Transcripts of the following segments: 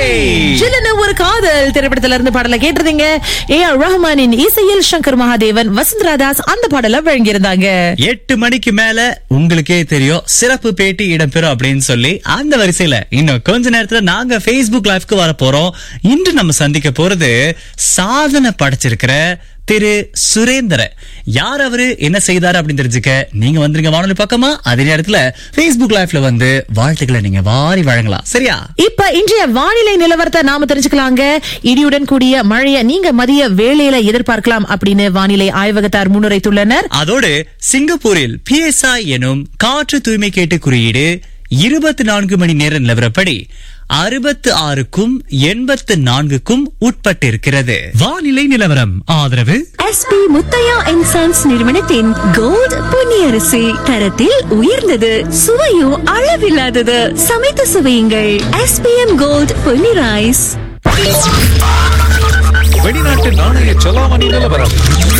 சில்லுன்னு ஒரு காதல் திரைப்படத்துல இருந்து பாடல கேட்டிருந்தீங்க ஏ ஆர் ரஹ்மானின் இசையில் சங்கர் மகாதேவன் வசுந்தரா தாஸ் அந்த பாடல வழங்கியிருந்தாங்க எட்டு மணிக்கு மேல உங்களுக்கே தெரியும் சிறப்பு பேட்டி இடம்பெறும் அப்படின்னு சொல்லி அந்த வரிசையில இன்னும் கொஞ்ச நேரத்துல நாங்க Facebook லைவ்க்கு வர போறோம் இன்று நம்ம சந்திக்க போறது சாதனை படைச்சிருக்கிற திரு சுரேந்திர யார் அவரு என்ன செய்தாரு அப்படின்னு தெரிஞ்சுக்க நீங்க வந்துருங்க வானொலி பக்கமா அதே நேரத்துல Facebook லைவ்ல வந்து வாழ்த்துக்களை நீங்க வாரி வழங்கலாம் சரியா இப்ப இன்றைய வானிலை நிலவரத்தை நாம தெரிஞ்சுக்கலாங்க இடியுடன் கூடிய மழைய நீங்க மதிய வேளையில எதிர்பார்க்கலாம் அப்படின்னு வானிலை ஆய்வகத்தார் முன்னுரைத்துள்ளனர் அதோடு சிங்கப்பூரில் பிஎஸ்ஐ எனும் காற்று தூய்மை கேட்டு குறியீடு இருபத்தி நான்கு மணி நேர நிலவரப்படி அறுபத்து ஆறுக்கும் எண்பத்து நான்குக்கும் உட்பட்டிருக்கிறது வானிலை நிலவரம் ஆதரவு எஸ்பி முத்தையா அண்ட் சன்ஸ் நிறுவனத்தின் கோல்ட் பொன்னியரிசி தரத்தில் உயர்ந்தது சுவையும் அளவில்லாதது சமைத்து சுவையுங்கள் எஸ்பிஎம் கோல்ட் பொன்னி ரைஸ் வெளிநாட்டு நாணய செலாவணி நிலவரம்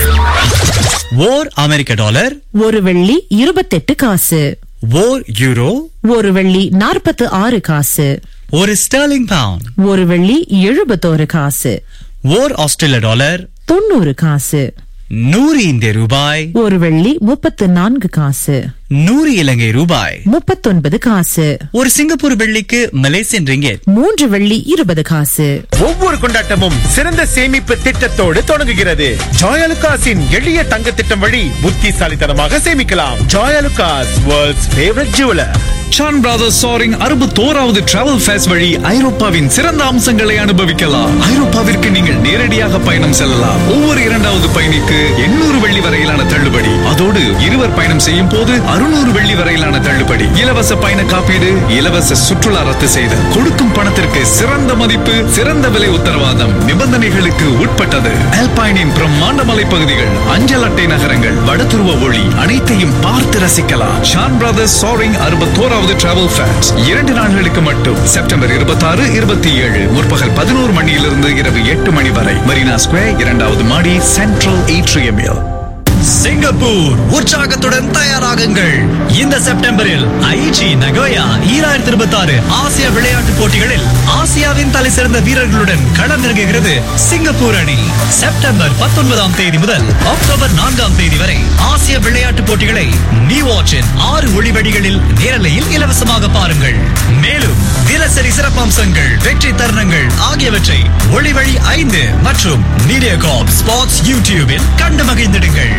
ஓர் அமெரிக்க டாலர் ஒரு வெள்ளி இருபத்தெட்டு காசு ஓர் யூரோ ஒரு வெள்ளி நாற்பத்து ஆறு காசு ஒரு ஸ்டர்லிங் பவுண்ட் ஒரு வெள்ளி எழுபத்தோரு காசு ஓர் ஆஸ்திரேலிய டாலர் தொண்ணூறு காசு நூறு இந்திய ரூபாய் ஒரு வெள்ளி முப்பத்து நான்கு காசு நூறு இலங்கை ரூபாய் முப்பத்தொன்பது காசு ஒரு சிங்கப்பூர் வெள்ளிக்கு மலேசியன் ரிங்கெட் மூன்று வெள்ளி இருபது காசு ஒவ்வொரு கொண்டாட்டமும் சிறந்த சேமிப்பு திட்டத்தோடு தொடங்குகிறது ஜாயலுகாஸின் எளிய தங்க திட்டம் வழி புத்திசாலித்தனமாக சேமிக்கலாம் Joyalukkas world's favourite jeweller Shan brothers sharing அறுபத்தோராவது டிராவல் ஃபேஸ் வழி ஐரோப்பாவின் சிறந்த அம்சங்களை அனுபவிக்கலாம் ஐரோப்பாவிற்கு நீங்கள் நேரடியாக பயணம் செல்லலாம் ஒவ்வொரு இரண்டாவது பயணிக்கு எண்ணூறு வெள்ளி வரையிலான தள்ளுபடி அதோடு இருவர் பயணம் செய்யும் போது அறுநூறு வெள்ளி வரையிலான தள்ளுபடி இலவச பயண காப்பீடு இலவச சுற்றுலா ரத்து செய்தல் கொடுக்கும் பணத்திற்கு சிறந்த மதிப்பு சிறந்த விலை உத்தரவாதம் நிபந்தனைகளுக்கு உட்பட்டது அல்பைனின் பிரம்மாண்ட மலைப்பகுதிகள் அஞ்சல் அட்டை நகரங்கள் வடதுருவ ஒளி அனைத்தையும் பார்த்து ரசிக்கலாம் ஷான் பிரதர்ஸ் சாரிங் அறுபத்தோராவது டிராவல் ஃபேட்ஸ் இரண்டு நாட்களுக்கு மட்டும் செப்டம்பர் இருபத்தாறு இருபத்தி ஏழு முற்பகல் பதினோரு மணியிலிருந்து இரவு எட்டு மணி வரை மரீனா ஸ்கொயர் இரண்டாவது மாடி சென்ட்ரல் ஏட்ரியமில் சிங்கப்பூர் உற்சாகத்துடன் தயாராகுங்கள் இந்த செப்டம்பரில் ஐஜி நகோயா ஈராயிரத்தி இருபத்தி ஆறு ஆசிய விளையாட்டுப் போட்டிகளில் ஆசியாவின் தலை சிறந்த வீரர்களுடன் களமிறங்குகிறது சிங்கப்பூர் அணி செப்டம்பர் பத்தொன்பதாம் தேதி முதல் அக்டோபர் நான்காம் தேதி வரை ஆசிய விளையாட்டுப் போட்டிகளை நீ வாட்சின் ஆறு ஒளிவடிகளில் நேரலையில் இலவசமாக பாருங்கள் மேலும் தினசரி சிறப்பம்சங்கள் வெற்றி தருணங்கள் ஆகியவற்றை ஒளிவழி ஐந்து மற்றும் மீடியாகாப் ஸ்பாட்ஸ் யூடியூபில் கண்டு மகிழ்ந்திடுங்கள்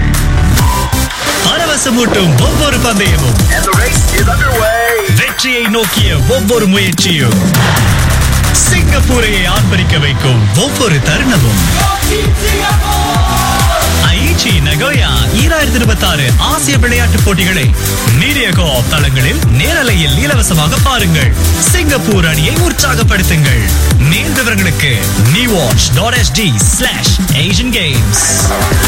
பரவசமூட்டும் ஒவ்வொரு பந்தயமும் வெற்றியை நோக்கிய ஒவ்வொரு முயற்சியும் சிங்கப்பூரையை ஆர்ப்பரிக்க வைக்கும் ஒவ்வொரு தருணமும் ஐச்சி நகோயா ஈராயிரத்தி இருபத்தி ஆறு ஆசிய விளையாட்டுப் போட்டிகளை மீடியா கோஆப் தளங்களில் நேரலையில் இலவசமாக பாருங்கள் சிங்கப்பூர் அணியை உற்சாகப்படுத்துங்கள் மேல் விவரங்களுக்கு நீ watch dot SD slash Asian games